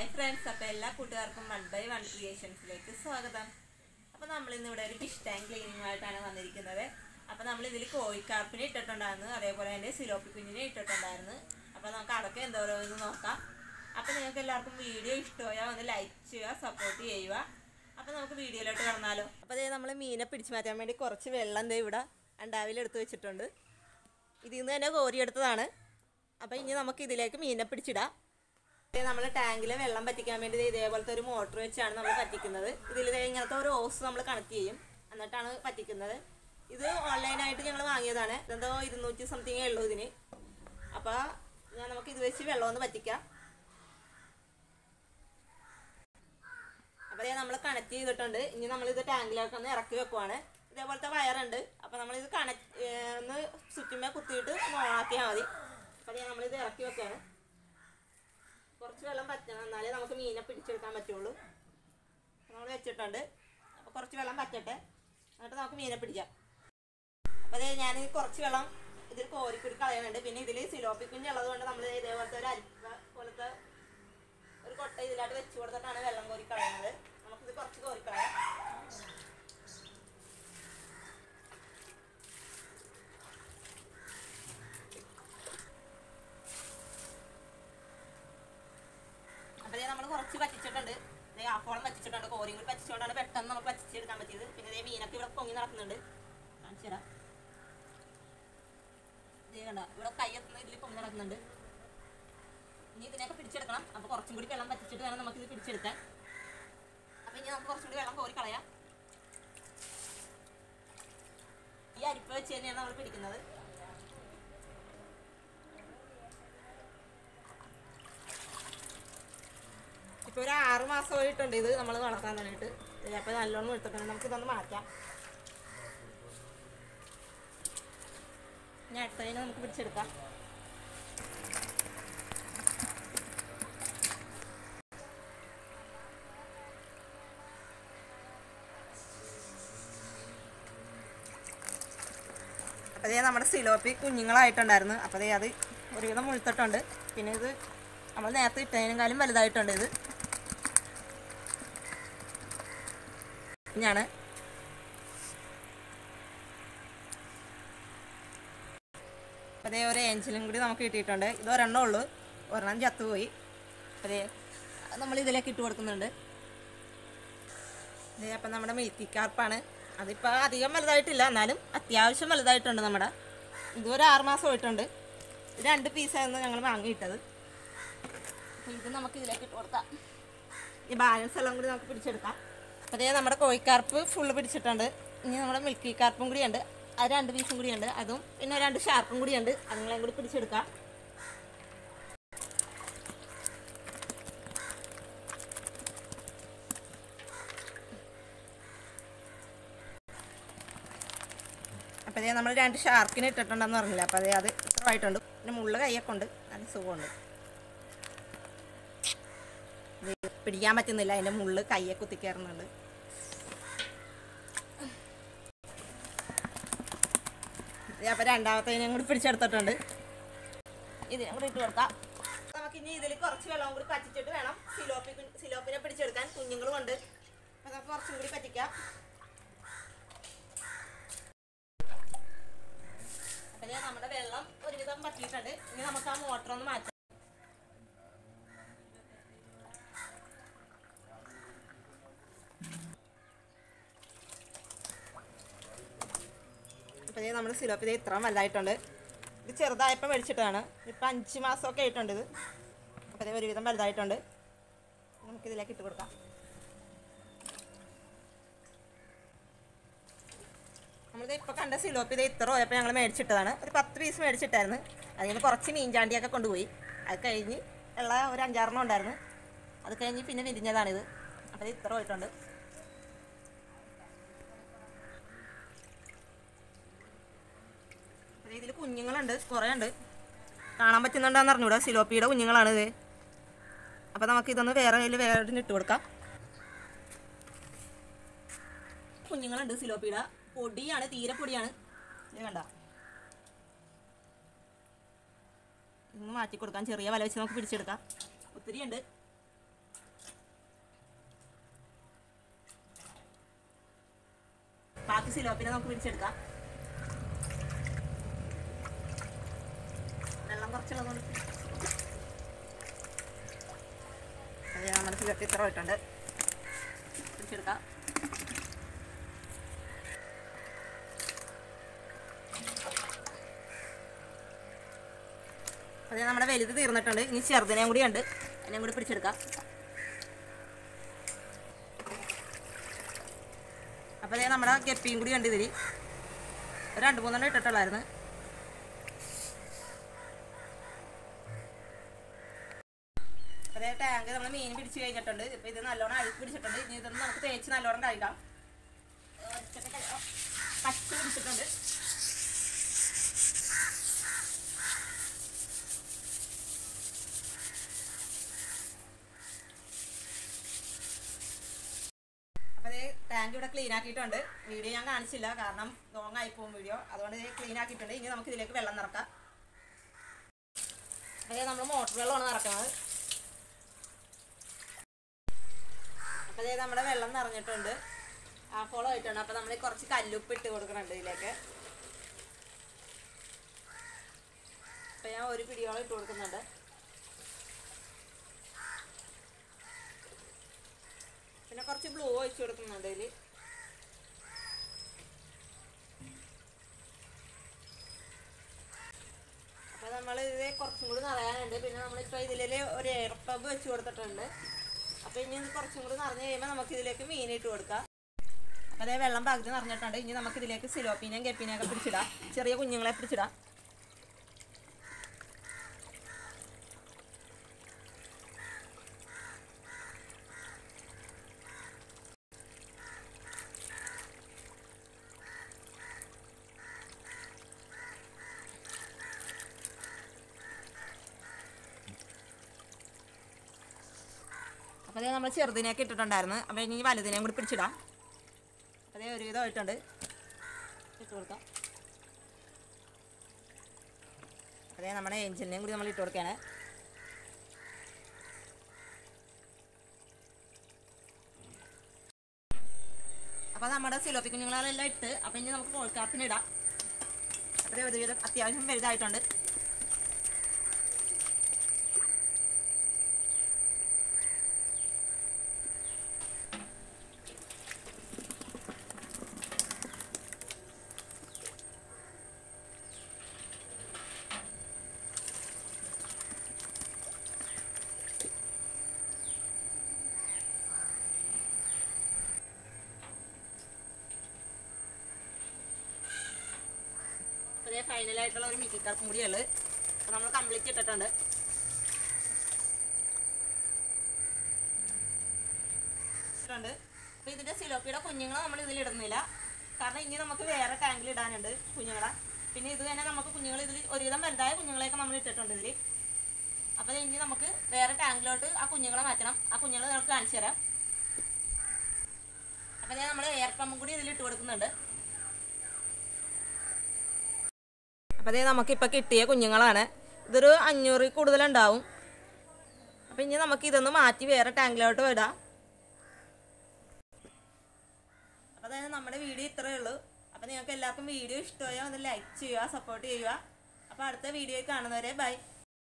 hi friends അപ്പോൾ എല്ലാ കൂട്ടുകാർക്കും വൺ ബൈ വൺ ക്രിയേഷൻസിലേക്ക് സ്വാഗതം അപ്പോൾ നമ്മൾ ഇന്ന് ഇവിടെ ഒരു ഫിഷ് ടാങ്ക് ക്ലീനിങ്ങുമായിട്ടാണ് വന്നിരിക്കുന്നത് അപ്പോൾ നമ്മൾ ഇതിൽ കോഴിക്കാർപ്പിനെ ഇട്ടിട്ടുണ്ടായിരുന്നു അതേപോലെ തന്നെ സിലോപ്പി കുഞ്ഞിനെ ഇട്ടിട്ടുണ്ടായിരുന്നു അപ്പോൾ നമുക്ക് അതൊക്കെ എന്തോരോന്ന് നോക്കാം അപ്പോൾ നിങ്ങൾക്ക് എല്ലാവർക്കും വീഡിയോ ഇഷ്ടമായാൽ ഒന്ന് ലൈക്ക് ചെയ്യുക സപ്പോർട്ട് ചെയ്യുക അപ്പോൾ നമുക്ക് വീഡിയോയിലോട്ട് കടന്നാലോ അപ്പോൾ അതേ നമ്മൾ മീനെ പിടിച്ചു മാറ്റാൻ വേണ്ടി കുറച്ച് വെള്ളം ദേ ഇവിടെ അണ്ടാവിൽ എടുത്ത് വെച്ചിട്ടുണ്ട് ഇതിൽ നിന്ന് തന്നെ കോരിയെടുത്തതാണ് അപ്പോൾ ഇനി നമുക്ക് ഇതിലേക്ക് മീനെ പിടിച്ചിടാം നമ്മൾ ടാങ്കിൽ വെള്ളം പറ്റിക്കാൻ വേണ്ടി ദേ ഇതേപോലത്തെ ഒരു മോട്ടർ വെച്ചാണ് നമ്മൾ പറ്റിക്കുന്നത് ഇതിൽ ദേ ഇങ്ങനത്തെ ഒരു ഓസ് നമ്മൾ കണക്ട് ചെയ്യും എന്നിട്ടാണ് പറ്റിക്കുന്നത് ഇത് ഓൺലൈനായിട്ട് ഞങ്ങൾ വാങ്ങിയതാണ് ഇതെന്തോ ഇരുന്നൂറ്റി സംതിങ്ങേ ഉള്ളൂ ഇതിന് അപ്പോൾ ഞാൻ നമുക്ക് ഇത് വെച്ച് വെള്ളം ഒന്ന് പറ്റിക്കാം അപ്പോൾ ദേ നമ്മൾ കണക്ട് ചെയ്തിട്ടുണ്ട് ഇനി നമ്മളിത് ടാങ്കിലേക്ക് ഒന്ന് ഇറക്കി വെക്കുവാണ് ഇതേപോലത്തെ വയറുണ്ട് അപ്പോൾ നമ്മളിത് കണക്ട് ഒന്ന് ചുറ്റുമേ കുത്തിയിട്ട് ഓണാക്കിയാൽ മതി അപ്പോൾ ദേ നമ്മളിത് ഇറക്കി വെക്കുകയാണ് കുറച്ച് വെള്ളം പറ്റണം എന്നാലേ നമുക്ക് മീനെ പിടിച്ചെടുക്കാൻ പറ്റുള്ളൂ നമ്മൾ വെച്ചിട്ടുണ്ട് അപ്പോൾ കുറച്ച് വെള്ളം പറ്റട്ടെ എന്നിട്ട് നമുക്ക് മീനെ പിടിക്കാം അപ്പോൾ അതേ ഞാൻ കുറച്ച് വെള്ളം ഇതിൽ കോരിക്കുടി കളയുന്നുണ്ട് പിന്നെ ഇതിൽ സിലോപ്പി കുഞ്ഞുള്ളത് കൊണ്ട് നമ്മൾ ഇതേപോലത്തെ ഒരു അരിപ്പ പോലത്തെ ഒരു കൊട്ട ഇതിലായിട്ട് വെച്ച് കൊടുത്തിട്ടാണ് വെള്ളം കോരി കളയുന്നത് നമുക്കിത് കുറച്ച് കോരി കളയാം അപ്പോൾ ദേ നമ്മൾ കുറച്ച് പറ്റിച്ചിട്ടുണ്ട് ദേ ആഫോളം പറ്റിച്ചിട്ടുണ്ട് കോരിയും കൂടി പറ്റിച്ചുകൊണ്ടാണ് പെട്ടെന്ന് നമുക്ക് പറ്റിച്ചെടുക്കാൻ പറ്റിയത് പിന്നെ ദേ മീനൊക്കെ ഇവിടെ പൊങ്ങി നടക്കുന്നുണ്ട് കാണിച്ചു തരാം ദേ കണ്ട ഇവിടെ കൈ എത്തുന്ന ഇതിൽ പൊങ്ങി നടക്കുന്നുണ്ട് ഇനി ഇതിനെയൊക്കെ പിടിച്ചെടുക്കണം അപ്പോൾ കുറച്ചും കൂടി വെള്ളം പറ്റിച്ചിട്ട് വേണം നമുക്കിത് പിടിച്ചെടുക്കാൻ അപ്പോൾ ഇനി നമുക്ക് കുറച്ചും കൂടി വെള്ളം കോരി കളയാം ഈ അരിപ്പ വെച്ച് തന്നെയാണ് നമ്മൾ പിടിക്കുന്നത് ഇപ്പോൾ ഒരു ആറ് മാസമായിട്ടുണ്ട് ഇത് നമ്മൾ വളർത്താൻ തുടങ്ങിയിട്ട് അപ്പോൾ നല്ലോണം എടുത്തിട്ടുണ്ട് നമുക്ക് ഇതൊന്ന് മാറ്റാം ഇനി അടുത്തതിനെ നമുക്ക് പിടിച്ചെടുക്കാം അപ്പോൾ അതേ നമ്മുടെ സിലോപ്പി കുഞ്ഞുങ്ങളായിട്ടുണ്ടായിരുന്നു അപ്പോൾ അതേ അത് ഒരുവിധം മുഴുത്തിട്ടുണ്ട് പിന്നെ ഇത് നമ്മൾ നേരത്തെ ഇട്ടതിനേക്കാളും വലുതായിട്ടുണ്ട് ഇത് കുഞ്ഞാണ് അതേ ഒരു ഏഞ്ചലും കൂടി നമുക്ക് കിട്ടിയിട്ടുണ്ട് ഇത് ഒരെണ്ണം ഉള്ളൂ ഒരെണ്ണം ചത്തുപോയി അതേ നമ്മൾ ഇതിലേക്ക് ഇട്ട് കൊടുക്കുന്നുണ്ട് അതേ അപ്പം നമ്മുടെ മിൽക്കി കാർപ്പാണ് അതിപ്പോൾ അധികം വലുതായിട്ടില്ല എന്നാലും അത്യാവശ്യം വലുതായിട്ടുണ്ട് നമ്മുടെ ഇത് ഒരു ആറ് മാസം പോയിട്ടുണ്ട് ഇത് രണ്ട് പീസായിരുന്നു ഞങ്ങൾ വാങ്ങിയിട്ടത് അപ്പോൾ ഇത് നമുക്ക് ഇതിലേക്ക് ഇട്ട് കൊടുക്കാം ഈ ബാലൻസ് എല്ലാം കൂടി നമുക്ക് പിടിച്ചെടുക്കാം അതേ നമ്മുടെ കോഴിക്കാർപ്പ് ഫുള്ള് പിടിച്ചിട്ടുണ്ട് ഇനി നമ്മുടെ മിൽക്കി കാർപ്പും കൂടിയുണ്ട് അത് രണ്ട് പീസും കൂടിയുണ്ട് അതും പിന്നെ രണ്ട് ഷാർപ്പും കൂടിയുണ്ട് അതുങ്ങളെയും കൂടി പിടിച്ചെടുക്കാം അപ്പോൾ അതേ നമ്മൾ രണ്ട് ഷാർക്കിന് ഇട്ടിട്ടുണ്ടെന്ന് പറഞ്ഞില്ല അപ്പോൾ അതേ അത് ഇത്രമായിട്ടുണ്ട് പിന്നെ മുള്ള കൈയൊക്കെ ഉണ്ട് നല്ല സുഖമുണ്ട് ഇത് പിടിക്കാൻ പറ്റുന്നില്ല അതിൻ്റെ മുള്ള് കയ്യെ കുത്തിക്കയറുന്നുണ്ട് അപ്പോൾ രണ്ടാമത്തേനും കൂടി പിടിച്ചെടുത്തിട്ടുണ്ട് ഇതിനും കൂടി ഇട്ട് കൊടുക്കാം നമുക്ക് ഇനി ഇതിൽ കുറച്ച് വെള്ളം കൂടി പറ്റിച്ചിട്ട് വേണം സിലോപ്പി കുഞ്ഞ്- സിലോപ്പിനെ പിടിച്ചെടുക്കാൻ കുഞ്ഞുങ്ങളും ഉണ്ട് അപ്പോൾ നമുക്ക് കുറച്ചും കൂടി പറ്റിക്കാം അപ്പോൾ ദേ നമ്മുടെ വെള്ളം ഒരുവിധം പറ്റിയിട്ടുണ്ട് ഇനി നമുക്ക് ആ മോട്ടർ ഒന്ന് മാറ്റാം അപ്പോൾ ഇത് നമ്മൾ സിലോപ്പ് ഇത് ഇത്ര വലുതായിട്ടുണ്ട് ഇത് ചെറുതായപ്പോൾ മേടിച്ചിട്ടാണ് ഇപ്പം അഞ്ച് മാസമൊക്കെ ആയിട്ടുണ്ട് ഇത് അപ്പോൾ ഇത് ഒരുവിധം വലുതായിട്ടുണ്ട് നമുക്കിതിലേക്ക് ഇട്ട് കൊടുക്കാം നമ്മളിത് ഇപ്പോൾ കണ്ട സിലോപ്പ് ഇത് ഇത്ര പോയപ്പോൾ ഞങ്ങൾ മേടിച്ചിട്ടതാണ് ഒരു പത്ത് പീസ് മേടിച്ചിട്ടായിരുന്നു അതിൽ നിന്ന് കുറച്ച് മീൻചാണ്ടിയൊക്കെ കൊണ്ടുപോയി അത് കഴിഞ്ഞ് ഉള്ള ഒരു അഞ്ചാറെണ്ണം ഉണ്ടായിരുന്നു അത് കഴിഞ്ഞ് പിന്നെ വിരിഞ്ഞതാണിത് അപ്പോൾ ഇത് ഇത്ര പോയിട്ടുണ്ട് ഇതിൽ കുഞ്ഞുങ്ങളുണ്ട് കുറേ ഉണ്ട് കാണാൻ പറ്റുന്നുണ്ടോന്ന് അറിഞ്ഞൂടാ സിലോപ്പിയുടെ കുഞ്ഞുങ്ങളാണ് ഇത് അപ്പോൾ നമുക്ക് ഇതൊന്ന് വേറെ കയ്യിൽ വേറെ ഇട്ട് കൊടുക്കാം കുഞ്ഞുങ്ങളുണ്ട് സിലോപ്പിയുടെ പൊടിയാണ് തീരെ പൊടിയാണ് ഇത് കണ്ട ഇന്ന് മാറ്റി കൊടുക്കാം ചെറിയ വല വെച്ച് നമുക്ക് പിടിച്ചെടുക്കാം ഒത്തിരി ഉണ്ട് നമുക്ക് സിലോപ്പിനെ നമുക്ക് പിടിച്ചെടുക്കാം വെള്ളം കുറച്ചുള്ളതുകൊണ്ട് അത് നമ്മുടെ സിലോപ്പി ഇത്ര ഇട്ടുണ്ട് പിടിച്ചെടുക്കാം അതെ നമ്മുടെ വലുത് തീർന്നിട്ടുണ്ട് ഇനി ചെറുതിനെയും കൂടി ഉണ്ട് അതിനെയും കൂടി പിടിച്ചെടുക്കാം അപ്പോൾ അതേ നമ്മുടെ ഗപ്പിയും കൂടി ഉണ്ട് ഇതിൽ ഒരു രണ്ട് മൂന്നെണ്ണം ഇട്ടിട്ടുള്ളായിരുന്നു അതേ ടാങ്ക് നമ്മൾ മീൻ പിടിച്ച് കഴിഞ്ഞിട്ടുണ്ട് ഇപ്പം ഇത് നല്ലോണം അഴുക്ക് പിടിച്ചിട്ടുണ്ട് ഇനി ഇതൊന്ന് നമുക്ക് തേച്ച് നല്ലോണം കഴുകാം പച്ച പിടിച്ചിട്ടുണ്ട് അപ്പോൾ അതേ ടാങ്ക് ഇവിടെ ക്ലീൻ ആക്കിയിട്ടുണ്ട് വീഡിയോ ഞാൻ കാണിച്ചില്ല കാരണം ലോങ് ആയി പോകും വീഡിയോ അതുകൊണ്ട് ഇത് ക്ലീൻ ആക്കിയിട്ടുണ്ട് ഇനി നമുക്ക് ഇതിലേക്ക് വെള്ളം നിറക്കാം അതേ നമ്മൾ മോട്ടർ വെള്ളമാണ് നിറക്കുന്നത് അപ്പോൾ അതേ നമ്മുടെ വെള്ളം നിറഞ്ഞിട്ടുണ്ട് ഹാഫോളം ആയിട്ടുണ്ട് അപ്പോൾ നമ്മൾ കുറച്ച് കല്ലുപ്പ് ഇട്ട് കൊടുക്കുന്നുണ്ട് ഇതിലേക്ക് അപ്പോൾ ഞാൻ ഒരു പിടിയോളം ഇട്ട് കൊടുക്കുന്നുണ്ട് പിന്നെ കുറച്ച് ബ്ലൂ ഒഴിച്ച് കൊടുക്കുന്നുണ്ട് ഇതിൽ അപ്പോൾ നമ്മൾ ഇത് കുറച്ചും കൂടി നിറയാനുണ്ട് പിന്നെ നമ്മളിപ്പോൾ ഇതിൽ ഒരു എയർ പമ്പ് വെച്ച് കൊടുത്തിട്ടുണ്ട് അപ്പോൾ ഇനി ഇത് കുറച്ചും കൂടി നിറഞ്ഞു കഴിയുമ്പോൾ നമുക്ക് ഇതിലേക്ക് മീൻ ഇട്ട് കൊടുക്കാം അപ്പോൾ അതേ വെള്ളം പകുതി നിറഞ്ഞിട്ടുണ്ട് ഇനി നമുക്ക് ഇതിലേക്ക് സിലോപ്പീനെയും ഗപ്പീനെയും ഒക്കെ പിടിച്ചിടാം ചെറിയ കുഞ്ഞുങ്ങളെ പിടിച്ചിടാം അപ്പോൾ അതേ നമ്മൾ ചെറുതിനെയൊക്കെ ഇട്ടിട്ടുണ്ടായിരുന്നു അപ്പോൾ ഇനി വലുതിനെയും കൂടി പിടിച്ചിടാം അതേ ഒരുവിധം ആയിട്ടുണ്ട് ഇട്ട് കൊടുക്കാം അതേ നമ്മുടെ എഞ്ചിനെയും കൂടി നമ്മൾ ഇട്ട് കൊടുക്കുകയാണ് അപ്പോൾ നമ്മുടെ സിലോപ്പി കുഞ്ഞുങ്ങളെല്ലാം ഇട്ട് അപ്പോൾ ഇനി നമുക്ക് കോഴിക്കാർപ്പിന് ഇടാം അപ്പോൾ ഒരുവിധം അത്യാവശ്യം വലുതായിട്ടുണ്ട് അതേ ഫൈനലായിട്ടുള്ള ഒരു മിക്കിക്കാർക്കും കൂടിയുള്ളത് അപ്പോൾ നമ്മൾ കംപ്ലീറ്റ് ഇട്ടിട്ടുണ്ട് ഇട്ടിട്ടുണ്ട് അപ്പോൾ ഇതിൻ്റെ സിലോപ്പിയുടെ കുഞ്ഞുങ്ങളെ നമ്മൾ ഇതിൽ ഇടുന്നില്ല കാരണം ഇനി നമുക്ക് വേറെ ടാങ്കിൽ ഇടാനുണ്ട് കുഞ്ഞുങ്ങളെ പിന്നെ ഇത് തന്നെ നമുക്ക് കുഞ്ഞുങ്ങൾ ഇതിൽ ഒരുവിധം വലുതായ കുഞ്ഞുങ്ങളെയൊക്കെ നമ്മൾ ഇട്ടിട്ടുണ്ട് ഇതിൽ അപ്പോൾ ഇനി നമുക്ക് വേറെ ടാങ്കിലോട്ട് ആ കുഞ്ഞുങ്ങളെ മാറ്റണം ആ കുഞ്ഞുങ്ങളെ നമുക്ക് കാണിച്ചു തരാം അപ്പോൾ നമ്മൾ എയർ പമ്പും കൂടി ഇതിൽ ഇട്ട് കൊടുക്കുന്നുണ്ട് അപ്പോൾ അതേ നമുക്കിപ്പോൾ കിട്ടിയ കുഞ്ഞുങ്ങളാണ് ഇതൊരു അഞ്ഞൂറിൽ കൂടുതലുണ്ടാവും അപ്പോൾ ഇനി നമുക്ക് ഇതൊന്ന് മാറ്റി വേറെ ടാങ്കിലോട്ട് വിടാം അപ്പോൾ അതായത് നമ്മുടെ വീഡിയോ ഇത്രയേ ഉള്ളൂ അപ്പോൾ നിങ്ങൾക്ക് എല്ലാവർക്കും വീഡിയോ ഇഷ്ടമായോ ഒന്ന് ലൈക്ക് ചെയ്യുക സപ്പോർട്ട് ചെയ്യുക അപ്പോൾ അടുത്ത വീഡിയോയിൽ കാണുന്നവരെ ബൈ